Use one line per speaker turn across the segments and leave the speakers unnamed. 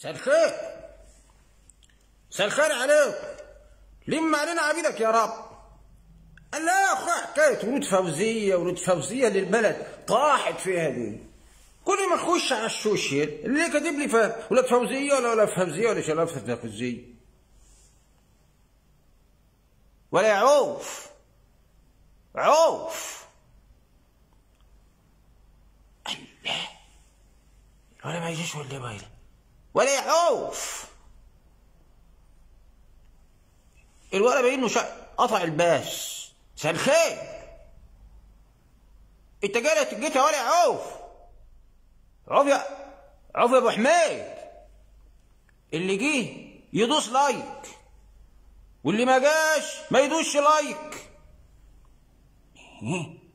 مساء الخير مساء الخير عليك لم علينا عبيدك يا رب قال لا يا اخويا حكايه ورود فوزيه ورود فوزيه للبلد طاحت فيها دي كل ما اخش على السوشيال اللي كاتب لي ف- ولاد فوزيه ولا ولا فوزيه ولا شباب فوزيه ولا عوف عوف الله ولا ما يجيش ولا بايله ولا يعوف الولد باين انه شا- قطع الباس مساء الخير انت جاي جيت يا ولا عوف عوف يا عوف يا ابو حميد اللي جه يدوس لايك واللي ما جاش ما يدوسش لايك إيه؟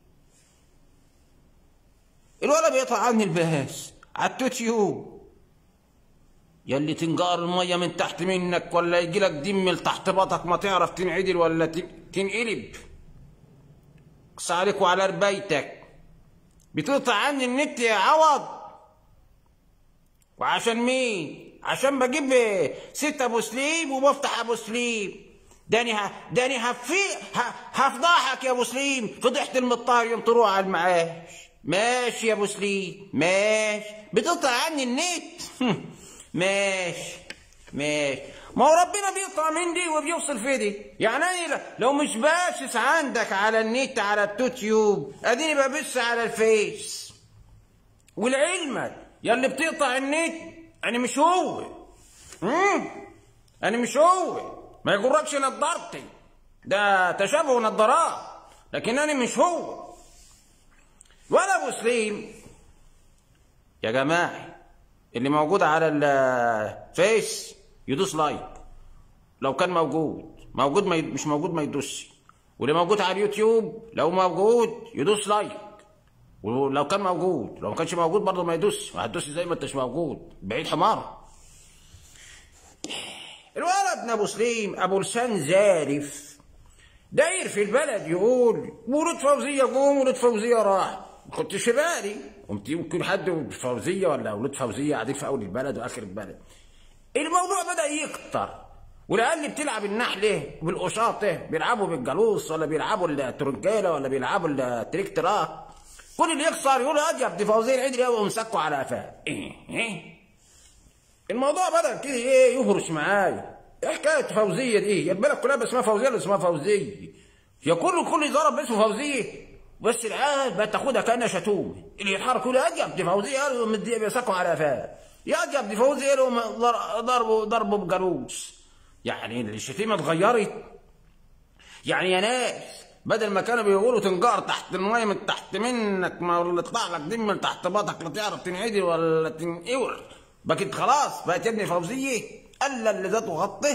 الولد بيقطع عني الباس على التوتيوب يلي تنقار الميه من تحت منك ولا يجيلك دم من تحت بطك ما تعرف تنعدل ولا تن- تنقلب اقصى عليك وعلى ربايتك بتقطع عني النت يا عوض وعشان مين عشان بجيب ست ابو سليم وبفتح ابو سليم داني ه... داني هفي ه... هفضحك يا ابو سليم فضحت المطار يوم تروح على المعاش ماشي يا ابو سليم ماشي بتقطع عني النت ماشي ماشي ما هو ربنا بيقطع من دي وبيوصل في دي يعني أنا ل- لو مش باسس عندك على النت على التوتيوب اديني ببث على الفيس ولعلمك يا اللي بتقطع النت انا مش هو مم. انا مش هو ما يغركش نضارتي ده تشابه نضارات لكن انا مش هو ولا ابو سليم يا جماعه اللي موجود على الفيس يدوس لايك لو كان موجود موجود ما ي... مش موجود ما يدوسش واللي موجود على اليوتيوب لو موجود يدوس لايك ولو كان موجود لو ما كانش موجود برضه ما يدوسش هتدوس زي ما انتش موجود بعيد حمار الولد ابن ابو سليم ابو لسان زارف داير في البلد يقول ولد فوزيه جم ولد فوزيه راح ما كنتش في بالي قمت يمكن حد فوزيه ولا ولد فوزيه قاعدين في اول البلد واخر البلد الموضوع بدا يكتر والعيال اللي بتلعب النحله بالقشاطه بيلعبوا بالجالوس ولا بيلعبوا الترنكيله ولا بيلعبوا التريكترات كل اللي يكسر يقول ادي يا ابن فوزيه العيد يقوم مسكوا على قفاه ايه ايه الموضوع بدا كده ايه يهرش معايا ايه حكايه فوزيه دي يا البلد كلها اسمها فوزيه ولا اسمها فوزيه يا كله كل يضرب باسمه فوزيه بس العيال بقت تاخدها كانها شتوم اللي يتحرك يقول ادي يا ابن فوزيه قالوا مدي بيسكوا على قفاه يا ادي يا ابن فوزيه قالوا ضربوا ضربوا بجالوس يعني الشتيمه اتغيرت يعني يا ناس بدل ما كانوا بيقولوا تنجار تحت الميه من تحت منك ما ولا يطلع لك دم من تحت بطك لا تعرف تنعدل ولا تنقور بقت خلاص بقت يا ابني فوزيه الا اللي ذاته غطه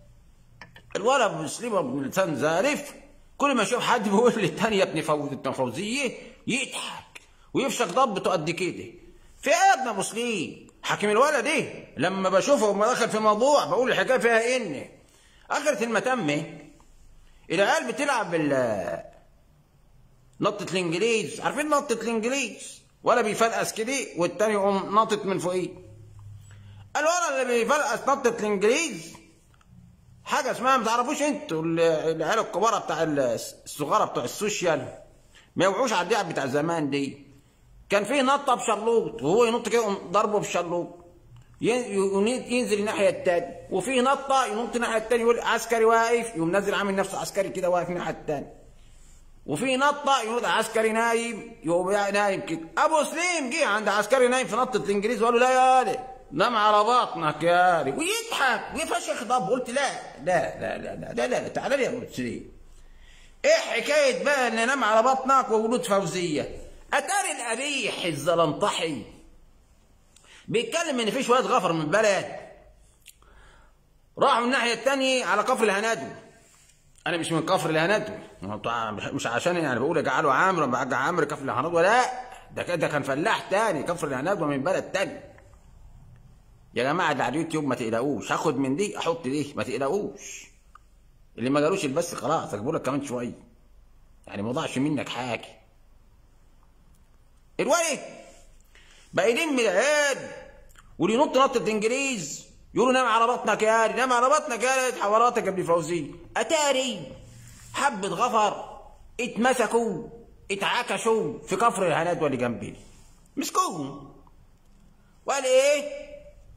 الولد مسلم ابن لسان زارف كل ما يشوف حد بيقول للتاني يا ابني فوز انت فوزيه يضحك ويفشك ضبطه قد كده في ايه يا ابن مسلم حاكم الولد ايه لما بشوفه وما دخل في موضوع بقول الحكايه فيها ان اخرة المتمه العيال بتلعب بال نطة الانجليز عارفين نطة الانجليز ولا بيفلقس كده والتاني يقوم ناطط من فوقيه الولد اللي بيفلقس نطة الانجليز حاجة اسمها ما تعرفوش انتوا العيال الكبار بتاع الصغار بتوع السوشيال ما يوعوش على اللعب بتاع زمان دي كان فيه نطة بشلوط وهو ينط كده يقوم ضربه بشلوط ينزل الناحية التانية وفي نطة ينط الناحية التانية يقول عسكري واقف يقوم نازل عامل نفسه عسكري كده واقف الناحية التانية وفي نطة يقول عسكري نايم يقوم نايم كده أبو سليم جه عند عسكري نايم في نطة الإنجليز وقال له لا يا ولد نام على بطنك يا ولد ويضحك ويفشخ ضب قلت لا لا لا لا لا لا, لا, لا تعالى لي يا أبو سليم إيه حكاية بقى إن أنام على بطنك وولود فوزية أتاري القبيح الزلنطحي بيتكلم ان في شويه غفر من البلد راح من الناحيه الثانيه على كفر الهنادو انا مش من كفر الهنادو مش عشان يعني بقول اجعله عامر بقى عامر كفر الهنادو لا ده ده كان فلاح تاني كفر الهنادو من بلد تاني يا جماعه اللي على اليوتيوب ما تقلقوش هاخد من دي احط دي ما تقلقوش اللي ما جالوش البث خلاص اجيبه لك كمان شويه يعني ما ضاعش منك حاجه الولد بقى يلم العيال واللي ينط نطة انجليز يقولوا نام على بطنك يا علي نام على بطنك يا علي حواراتك يا ابن فوزي اتاري حبة غفر اتمسكوا اتعكشوا في كفر الهناد واللي جنبنا مسكوهم وقال ايه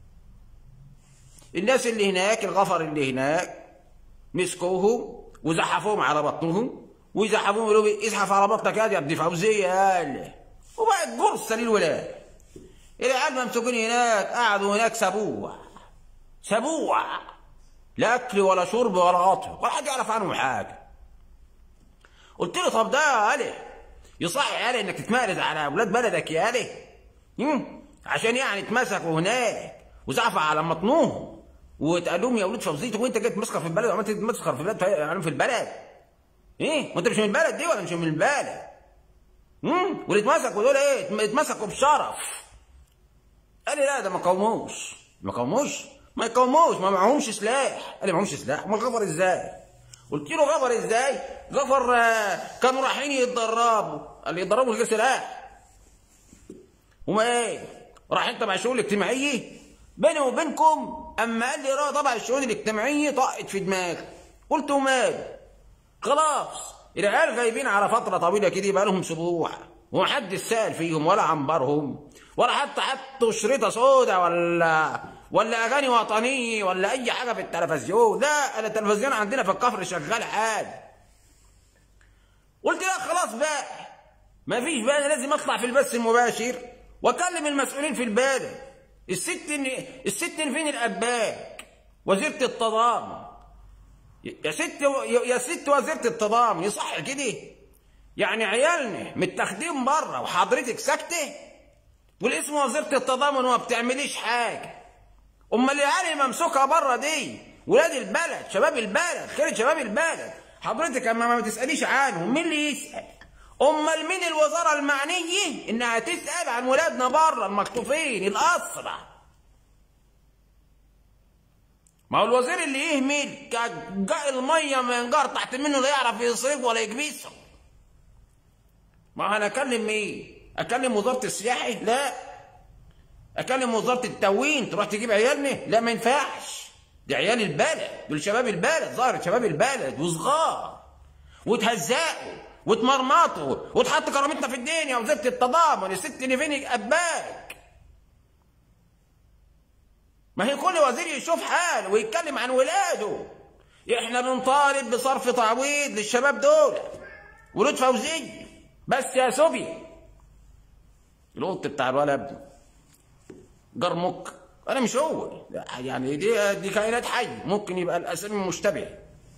الناس اللي هناك الغفر اللي هناك مسكوهم وزحفوهم على بطنهم ويزحفوهم يقولوا لي ازحف على بطنك يا ابن فوزية قال وبقت جرصة للولاد العيال ممسوكين هناك قعدوا هناك سبوع سبوع لا اكل ولا شرب ولا غطر ولا حد يعرف عنهم حاجه قلت له طب ده يا علي يصح يا علي انك تتمارس على اولاد بلدك يا علي مم. عشان يعني اتمسكوا هناك وزعفوا على مطنوهم واتقال لهم يا ولاد فوزيتك وانت جاي تمسخر في البلد وعملت تمسخر في البلد يعني في البلد ايه ما انت مش من البلد دي ولا مش من البلد امم واللي اتمسكوا دول ايه اتمسكوا بشرف قال لي لا ده ما قاوموش ما قاوموش ما يقاوموش ما معهمش سلاح قال لي معهمش سلاح ما غفر ازاي قلت له غفر ازاي غفر آه، كانوا رايحين يتدربوا قال لي يتدربوا من غير سلاح هما ايه رايحين تبع الشؤون الاجتماعيه بيني وبينكم اما قال لي راه تبع الشؤون الاجتماعيه طقت في دماغي قلت ومال خلاص العيال غايبين على فتره طويله كده بقى لهم اسبوع ومحدش سال فيهم ولا عنبرهم ولا حتى حطوا شريطه سودا ولا ولا اغاني وطنيه ولا اي حاجه في التلفزيون لا انا التلفزيون عندنا في الكفر شغال حال قلت لا خلاص بقى ما فيش بقى انا لازم اطلع في البث المباشر واكلم المسؤولين في البلد الست الست فين الاباك وزيره التضامن يا ست يا ست وزيره التضامن يصح كده يعني عيالنا متاخدين بره وحضرتك ساكته والاسم وزيره التضامن وما بتعمليش حاجه امال العيال الممسوكه بره دي ولاد البلد شباب البلد خير شباب البلد حضرتك اما ما تساليش عنهم مين اللي يسال امال مين الوزاره المعنيه انها تسال عن ولادنا بره المخطوفين الاسرى ما هو الوزير اللي يهمل جاء الميه من جار تحت منه لا يعرف يصرف ولا يكبسه ما انا اكلم مين اكلم وزاره السياحه لا اكلم وزاره التموين تروح تجيب عيالنا لا ما ينفعش دي عيال البلد دول شباب البلد ظاهر شباب البلد وصغار وتهزقوا وتمرمطوا وتحط كرامتنا في الدنيا وزفت التضامن الست نيفيني اباك ما هي كل وزير يشوف حاله ويتكلم عن ولاده احنا بنطالب بصرف تعويض للشباب دول ولود فوزيه بس يا سوبي القط بتاع الولد جرمك انا مش هو يعني دي دي كائنات حيه ممكن يبقى الاسامي مشتبهه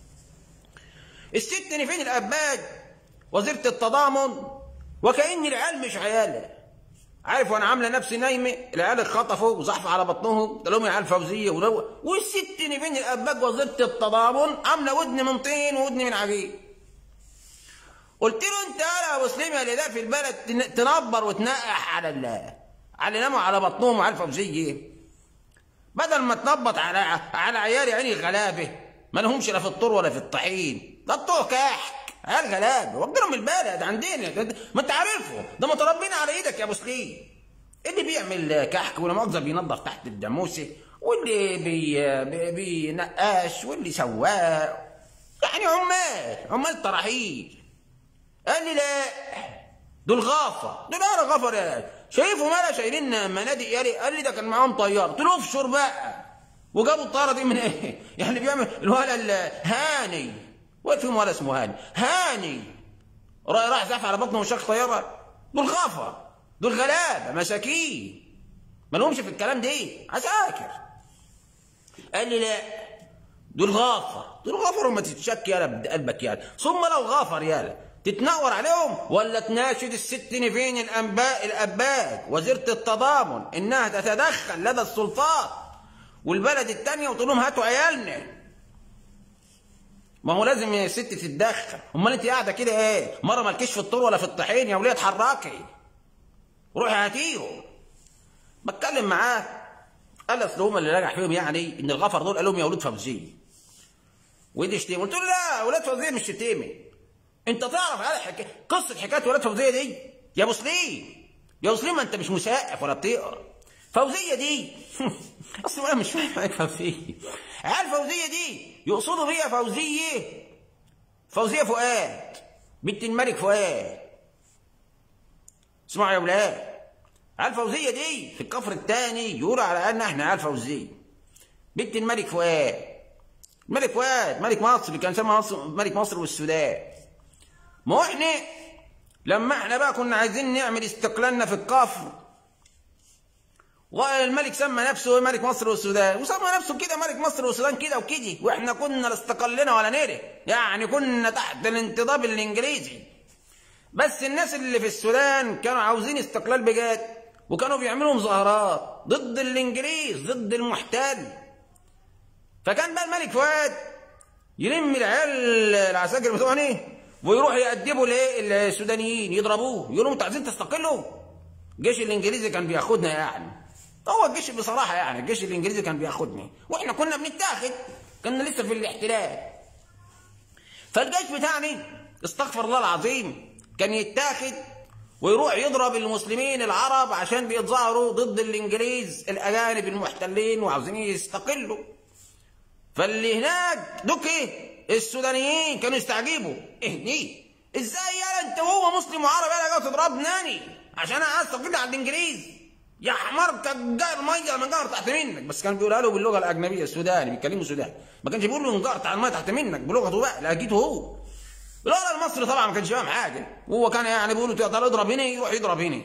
الست فين الاباد وزيره التضامن وكأن العيال مش عيالة عارف وانا عامله نفسي نايمه العيال اتخطفوا وزحفوا على بطنهم ده لهم العيال فوزيه ولو والست فين الاباد وزيره التضامن عامله ودن من طين وودن من عجين قلت له انت يا ابو سليم اللي ده في البلد تنبر وتنقح على الله على ناموا على بطنهم وعلى الفوزيه بدل ما تنبط على على عيال عيني غلابه ما لهمش لا في الطور ولا في الطحين ده بتوع كحك عيال غلابه واخدينهم من البلد عندنا ما انت عارفه ده متربيين على ايدك يا ابو سليم اللي بيعمل كحك ولا مؤاخذه بينظف تحت الجاموسه واللي بي بي بينقاش واللي سواق يعني عمال عمال طراحيل قال لي لا دول غافة دول انا غفر يا شايفهم انا شايلين منادق يالي قال لي ده كان معاهم طياره قلت له افشر بقى وجابوا الطياره دي من ايه؟ يعني بيعمل الولا هاني وقفهم ولا اسمه هاني هاني راح راح زحف على بطنه وشاك طياره دول غفر دول غلابه مساكين ما لهمش في الكلام دي عساكر قال لي لا دول غافر دول غافر وما تتشك يالا بقلبك يالا ثم لو غافر يالا تتنور عليهم ولا تناشد الست نيفين الأنباء الأباد وزيرة التضامن إنها تتدخل لدى السلطات والبلد التانية وتقول لهم هاتوا عيالنا ما هو لازم يا ست تتدخل امال انت قاعده كده ايه مره مالكيش في الطور ولا في الطحين يا وليه اتحركي روحي هاتيهم بتكلم معاه قال اصل هم اللي نجح فيهم يعني ان الغفر دول قال لهم يا ولاد فوزيه ودي شتيمه قلت له لا ولاد فوزيه مش شتيمه انت تعرف هذا حكاية قصه حكايه ولاد فوزيه دي يا ابو سليم يا ابو سليم ما انت مش مثقف ولا بتقرا فوزيه دي اصل انا مش فاهم حاجه فوزيه عيال فوزيه دي يقصدوا بيها فوزيه فوزيه فؤاد بنت الملك فؤاد اسمعوا يا ولاد عيال فوزيه دي في الكفر الثاني يقولوا على ان احنا عيال فوزيه بنت الملك فؤاد الملك فؤاد ملك مصر اللي كان سمى مصر ملك مصر والسودان ما هو احنا لما احنا بقى كنا عايزين نعمل استقلالنا في الكفر والملك سمى نفسه ملك مصر والسودان وسمى نفسه كده ملك مصر والسودان كده وكده واحنا كنا لا استقلنا ولا نيره يعني كنا تحت الانتضاب الانجليزي بس الناس اللي في السودان كانوا عاوزين استقلال بجد وكانوا بيعملوا مظاهرات ضد الانجليز ضد المحتل فكان بقى الملك فؤاد يلم العيال العساكر بتوعنا ويروح يأدبوا الايه السودانيين يضربوه يقولوا انتوا عايزين تستقلوا الجيش الانجليزي كان بياخدنا يعني هو الجيش بصراحه يعني الجيش الانجليزي كان بياخدنا واحنا كنا بنتاخد كنا لسه في الاحتلال فالجيش بتاعنا استغفر الله العظيم كان يتاخد ويروح يضرب المسلمين العرب عشان بيتظاهروا ضد الانجليز الاجانب المحتلين وعاوزين يستقلوا فاللي هناك دوك ايه السودانيين كانوا يستعجبوا ايه دي ازاي يا انت وهو مسلم وعربي انا جاي تضربني عشان انا عايز استقل على الانجليز يا حمار كجار ميه من جار تحت منك بس كان بيقولها له باللغه الاجنبيه السوداني بيتكلموا سوداني ما كانش بيقول له انجار على الميه تحت منك بلغته بقى لقيته هو باللغه المصري طبعا ما كانش فاهم حاجه وهو كان يعني بيقول له تقدر اضرب هنا يروح يضرب هنا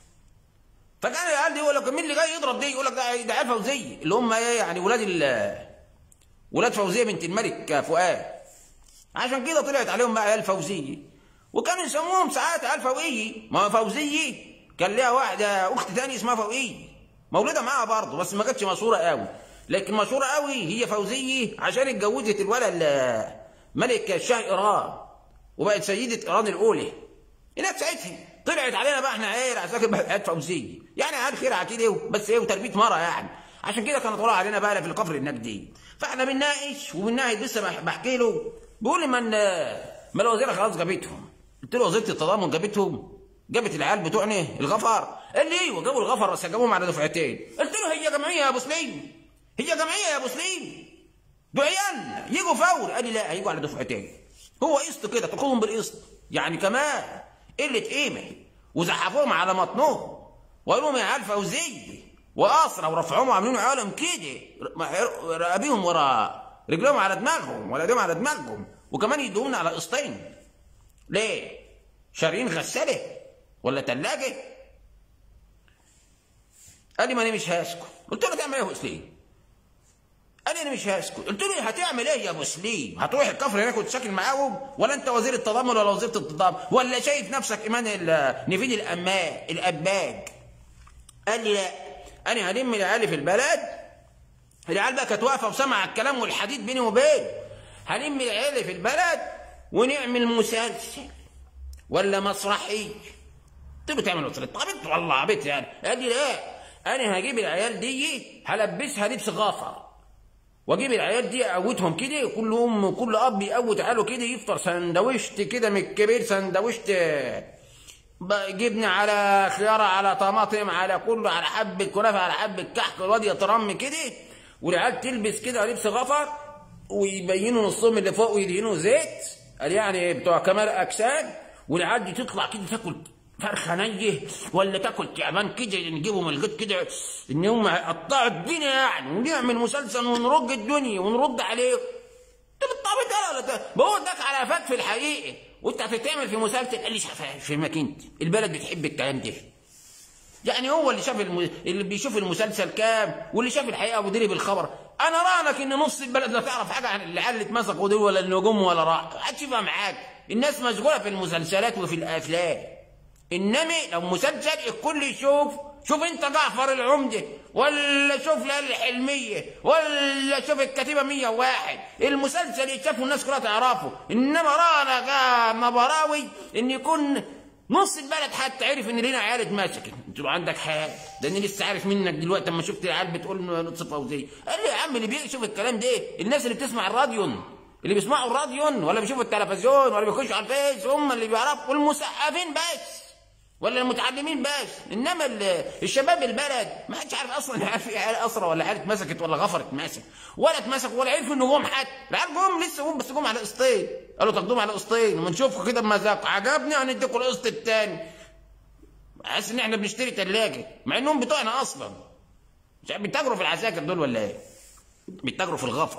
فكان العيال دي يقول لك مين اللي جاي يضرب دي يقول لك ده ده عيال فوزيه اللي هم ايه يعني ولاد ال ولاد فوزيه بنت الملك فؤاد عشان كده طلعت عليهم بقى عيال فوزيه وكانوا يسموهم ساعات عيال فوقيه ما فوزيه كان ليها واحده اخت تاني اسمها فوقيه مولده معاها برضه بس ما كانتش مشهوره قوي لكن مشهوره قوي هي فوزيه عشان اتجوزت الولد ملك الشاه ايران وبقت سيده ايران الاولى هناك ساعتها طلعت علينا بقى احنا ايه العساكر بقت فوزيه يعني عيال خير كده بس ايه وتربيه مره يعني عشان كده كانوا طلعوا علينا بقى في القفر النجدي فاحنا بنناقش وبنناقش لسه بحكي له بيقول لي من ما الوزيره خلاص جابتهم قلت له وزيره التضامن جابتهم جابت العيال بتوعنا الغفر قال لي ايوه جابوا الغفر بس جابوهم على دفعتين قلت له هي جمعيه يا ابو سليم هي جمعيه يا ابو سليم دول عيال يجوا فور قال لي لا هيجوا على دفعتين هو قسط كده تاخدهم بالقسط يعني كمان قله قيمه وزحفوهم على مطنهم وقالوا لهم يا عيال فوزيه واسرى ورفعوهم وعاملين عالم كده رقابيهم ورا رجلهم على دماغهم ولا ايديهم على دماغهم وكمان يدوهم على قسطين ليه؟ شارين غساله ولا ثلاجه؟ قال لي ما انا مش هسكت قلت له تعمل ايه يا ابو سليم؟ قال لي انا مش هسكت قلت له هتعمل ايه يا ابو سليم؟ هتروح الكفر هناك وتساكن معاهم ولا انت وزير التضامن ولا وزيره التضامن ولا شايف نفسك ايمان نفيد الاماء الاباج قال لي لا انا هلم العيال في البلد العيال بقى كانت واقفه وسمع الكلام والحديد بيني وبين هلم العيال في البلد ونعمل مسلسل ولا مسرحيه قلت له تعمل مسرحيه طب انت والله عبيط يعني قال لي لا انا هجيب العيال دي هلبسها لبس غافر واجيب العيال دي اقوتهم كده كل ام كل اب يقوت عياله كده يفطر سندوشت كده من الكبير سندوشت جبنه على خياره على طماطم على كله على حبه كنافه على حبه كحك الواد يترم كده والعيال تلبس كده لبس غفر ويبينوا نصهم اللي فوق ويدهنوا زيت قال يعني بتوع كمال اجساد والعيال دي تطلع كده تاكل فرخه نيه ولا تاكل تعبان كده نجيبهم الغيط كده ان هم قطعوا الدنيا يعني ونعمل مسلسل ونرج الدنيا ونرد عليه انت بالطبيعه ولا بقول لك على فك في الحقيقه وانت هتتعمل في مسلسل قال لي فهمك انت البلد بتحب الكلام ده يعني هو اللي شاف الم... اللي بيشوف المسلسل كام واللي شاف الحقيقه ودري بالخبر انا رانك ان نص البلد لا تعرف حاجه عن العيال اللي اتمسكوا دول ولا النجوم ولا راح محدش يفهم حاجه الناس مشغوله في المسلسلات وفي الافلام انما لو مسلسل الكل يشوف شوف انت جعفر العمدة ولا شوف ليالي الحلمية ولا شوف الكتيبة 101 المسلسل يتشاف والناس كلها تعرفه انما رانا مبراوي ان يكون نص البلد حتى عرف ان لينا عيال اتمسكت قلت له عندك حاجه ده انا لسه عارف منك دلوقتي اما شفت العيال بتقول نص فوزيه قال لي يا عم اللي بيشوف الكلام ده الناس اللي بتسمع الراديو اللي بيسمعوا الراديو ولا بيشوفوا التلفزيون ولا بيخشوا على الفيس هم اللي بيعرفوا والمثقفين بس ولا المتعلمين بس انما ال- الشباب البلد ما حدش عارف اصلا عارف في عيال اسرى ولا عيال اتمسكت ولا غفر اتمسك ولا اتمسك ولا عرف انه جم حتى العيال جم لسه جم بس جم على قسطين قالوا تاخدوهم على قسطين وما نشوفكم كده بمزاج عجبني هنديكم القسط التاني حاسس ان احنا بنشتري ثلاجه مع انهم بتوعنا اصلا مش عارف بيتاجروا في العساكر دول ولا ايه؟ بيتاجروا في الغفر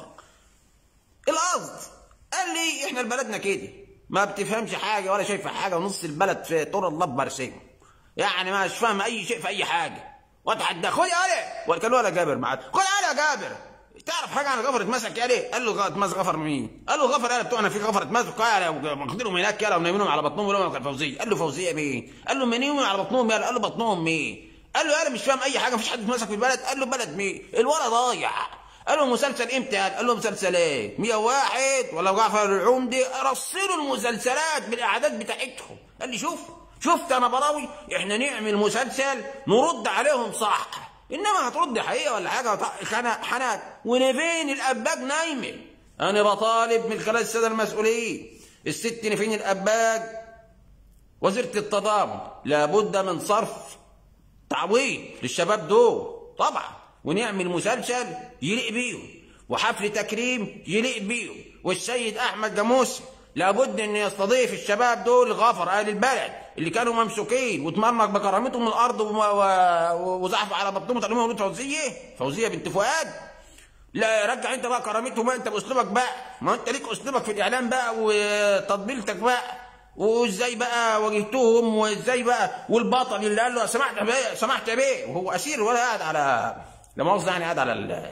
القصد قال لي احنا بلدنا كده ما بتفهمش حاجه ولا شايفه حاجه ونص البلد في طور الله برسيم يعني مش فاهم اي شيء في اي حاجه واتحدى خد يا ولا كان ولا جابر معاه خد يا جابر تعرف حاجه عن غفر اتمسك يا ليه؟ قال له اتمسك غفر مين؟ قال له غفر يالا بتوعنا في غفر اتمسك يالا واخدينهم هناك يالا ونايمينهم على بطنهم ولا كان فوزيه قال له فوزيه مين؟ قال له منين على بطنهم يالا قال له بطنهم مين؟ قال له يالا مش فاهم اي حاجه مفيش حد اتمسك في البلد قال له بلد مين؟ الولد ضايع قال له مسلسل امتى؟ قال له مسلسل ايه؟ 101 ولا جعفر العمدي رصلوا المسلسلات بالاعداد بتاعتهم قال لي شوف شفت انا براوي احنا نعمل مسلسل نرد عليهم صح انما هترد حقيقه ولا حاجه خنا حنات ونفين الاباج نايمه انا بطالب من خلال الساده المسؤولين الست نفين الاباج وزيره التضامن لابد من صرف تعويض للشباب دول طبعا ونعمل مسلسل يليق بيهم وحفل تكريم يليق بيهم والسيد احمد جاموسي لابد ان يستضيف الشباب دول غفر اهل البلد اللي كانوا ممسوكين واتمرمك بكرامتهم من الارض وزحفوا على بطنهم وطلعوا مولود فوزيه فوزيه بنت فؤاد لا رجع انت بقى كرامتهم بقى انت باسلوبك بقى ما انت ليك اسلوبك في الاعلام بقى وتطبيلتك بقى وازاي بقى واجهتهم وازاي بقى والبطل اللي قال له سمحت يا بيه سمحت يا بيه وهو اسير ولا قاعد على لا مؤاخذه يعني قاعد على ال...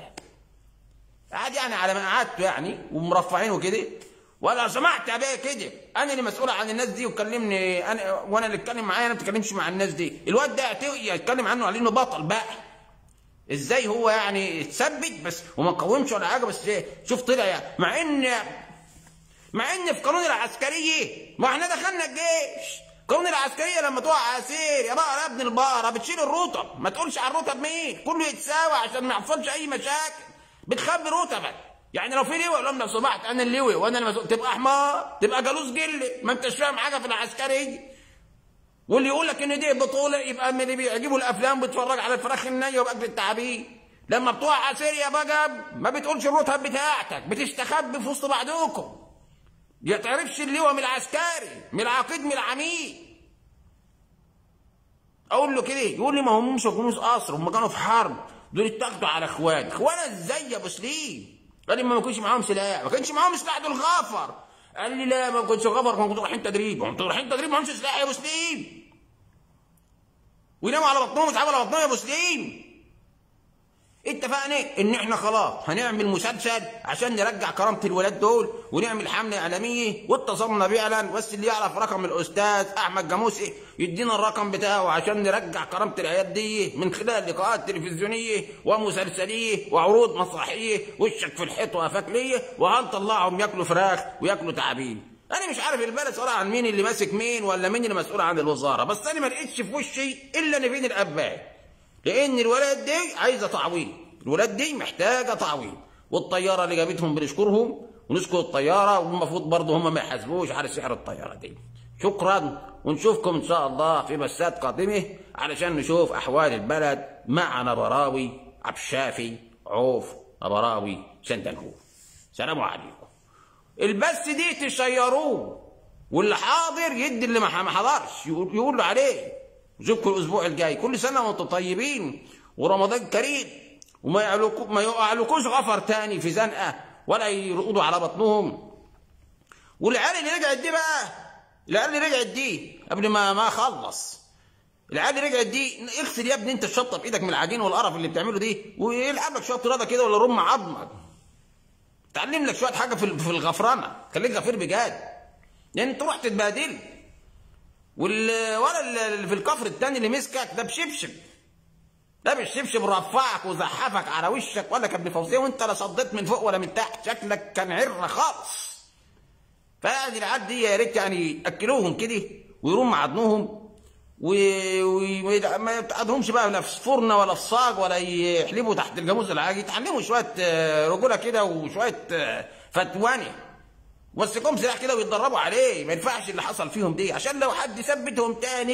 قاعد يعني على مقعدته يعني ومرفعينه كده ولا سمحت يا بيه كده انا اللي مسؤول عن الناس دي وكلمني انا وانا اللي اتكلم معايا انا ما بتكلمش مع الناس دي الواد ده يتكلم عنه على انه بطل بقى ازاي هو يعني اتثبت بس وما قومش ولا حاجه بس شوف طلع يعني مع ان مع ان في قانون العسكريه ما احنا دخلنا الجيش قانون العسكريه لما تقع اسير يا بقره يا ابن البقره بتشيل الرطب ما تقولش على الرطب مين كله يتساوى عشان ما يحصلش اي مشاكل بتخبي رتبك يعني لو في لواء لو لو سمحت انا اللواء وانا المسؤول تبقى حمار تبقى جالوس جله ما انتش فاهم حاجه في العسكريه واللي يقول لك ان دي بطوله يبقى من اللي بيعجبوا الافلام بيتفرج على الفراخ النيه وباكل التعابين لما بتوع سيريا بقى ما بتقولش الرتب بتاعتك بتستخبي في وسط بعضكم ما تعرفش اللواء من العسكري من العقيد من العميد اقول له كده يقول لي ما هم مش جنوس قصر هم كانوا في حرب دول اتاخدوا على اخوان اخوان ازاي يا ابو سليم قال لي ما كانش معاهم سلاح ما كانش معاهم سلاح دول غفر قال لي لا ما كنتش غفر كانوا رايحين تدريب هم رايحين تدريب ما همش سلاح يا ابو سليم ويناموا على بطنهم ويتعبوا على بطنهم يا ابو سليم اتفقنا ان احنا خلاص هنعمل مسلسل عشان نرجع كرامه الولاد دول ونعمل حمله اعلاميه واتصلنا بيعلن بس اللي يعرف رقم الاستاذ احمد جاموسي يدينا الرقم بتاعه عشان نرجع كرامه العيال دي من خلال لقاءات تلفزيونيه ومسلسليه وعروض مسرحيه وشك في الحيط وافاك ليه وهنطلعهم ياكلوا فراخ وياكلوا تعابين انا مش عارف البلد صراحه عن مين اللي ماسك مين ولا مين اللي مسؤول عن الوزاره بس انا ما لقيتش في وشي الا نفيد الاباء لان الولاد دي عايزه تعويض الولاد دي محتاجه تعويض والطياره اللي جابتهم بنشكرهم ونشكر الطياره والمفروض برضه هم ما يحاسبوش على سعر الطياره دي شكرا ونشوفكم ان شاء الله في بسات قادمه علشان نشوف احوال البلد مع نبراوي عبشافي عوف نبراوي سندلهوف سلام عليكم البث دي تشيروه واللي حاضر يدي اللي ما حضرش يقول له عليه نشوفكم الاسبوع الجاي كل سنه وانتم طيبين ورمضان كريم وما يعلوكو ما يعلوكوش غفر تاني في زنقه ولا يرقدوا على بطنهم والعيال اللي رجعت دي بقى العيال اللي رجعت دي قبل ما ما اخلص العيال اللي رجعت دي اغسل يا ابني انت الشطه بايدك من العجين والقرف اللي بتعمله دي ويلعب لك شويه رياضه كده ولا رم عظمك تعلم لك شويه حاجه في في الغفرنه خليك غفير بجد لان انت رحت تتبهدل والولا اللي في الكفر التاني اللي مسكك ده بشبشب ده بالشبشب رفعك وزحفك على وشك ولا كان فوزيه وانت لا صديت من فوق ولا من تحت شكلك كان عره خالص فادي العيال دي يا ريت يعني ياكلوهم كده ويرم عضمهم وما يتعدهمش بقى لا في فرنه ولا في صاج ولا يحلبوا تحت الجاموس العاجي يتعلموا شويه رجوله كده وشويه فتواني وسكهم سلاح كده ويتدربوا عليه ما ينفعش اللي حصل فيهم دي عشان لو حد ثبتهم تاني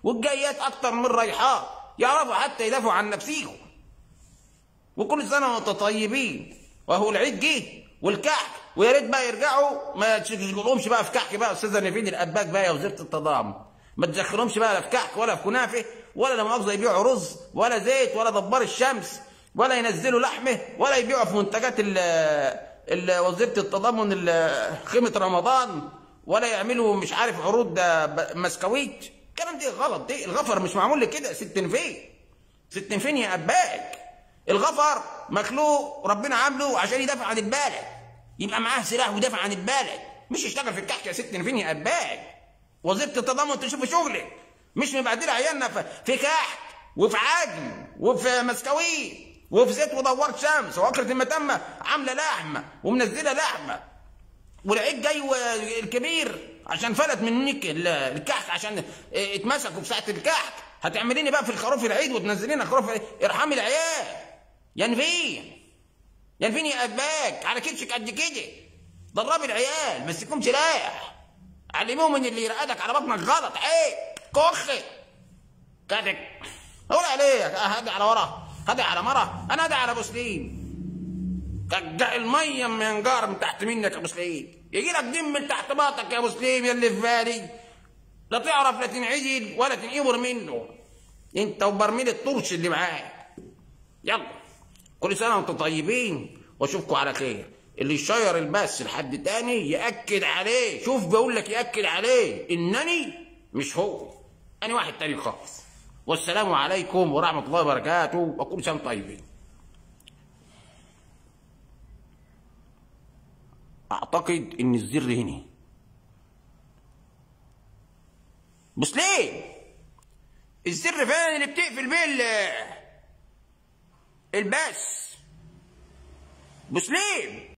والجايات اكتر من رايحات يعرفوا حتى يدافعوا عن نفسيهم وكل سنه وانتم طيبين وهو العيد جه والكحك ويا ريت بقى يرجعوا ما تشغلهمش بقى في كحك بقى استاذه نيفين الاباك بقى يا وزيره التضامن ما تدخلهمش بقى لا في كحك ولا في كنافه ولا لا مؤاخذه يبيعوا رز ولا زيت ولا دبار الشمس ولا ينزلوا لحمه ولا يبيعوا في منتجات ال ال- وزيره التضامن ال- خيمه رمضان ولا يعملوا مش عارف عروض ده ب- مسكويت الكلام ده غلط دي الغفر مش معمول لكده ست نفين ست نفين يا اباك الغفر مخلوق ربنا عامله عشان يدافع عن البلد يبقى معاه سلاح ويدافع عن البلد مش يشتغل في الكحك يا ست نفين يا اباك وظيفه التضامن تشوف شغلك مش مبهدله عيالنا في في كحك وفي عجن وفي مسكويت وفي زيت ودوار شمس واكره المتمه عامله لحمه ومنزله لحمه والعيد جاي و- الكبير عشان فلت منك ال- الكحك عشان اه، اتمسكوا في ساعه الكحك هتعمليني بقى في الخروف العيد وتنزلينا خروف ارحمي العيال يا نفين يا نفين يا اباك على كتفك قد كده دربي العيال بس يكون سلاح علموهم ان اللي يرقدك على بطنك غلط عيب كخ كاتك قول عليك اه هدي على ورا هدي على مرة انا هدي على ابو سليم ترجع الميه من انجار من تحت منك يا ابو سليم يجي لك دم من تحت باطك يا ابو سليم يا اللي في بالي لا تعرف لا تنعزل ولا تنقبر منه انت وبرميل الطرش اللي معاك يلا كل سنه وانتم طيبين واشوفكم على خير اللي يشير البث لحد تاني ياكد عليه شوف بقول لك ياكد عليه انني مش هو انا واحد تاني خالص والسلام عليكم ورحمه الله وبركاته وكل سنه وانتم طيبين اعتقد ان الزر هنا بس ليه الزر فين اللي بتقفل بيه ال- البث بس ليه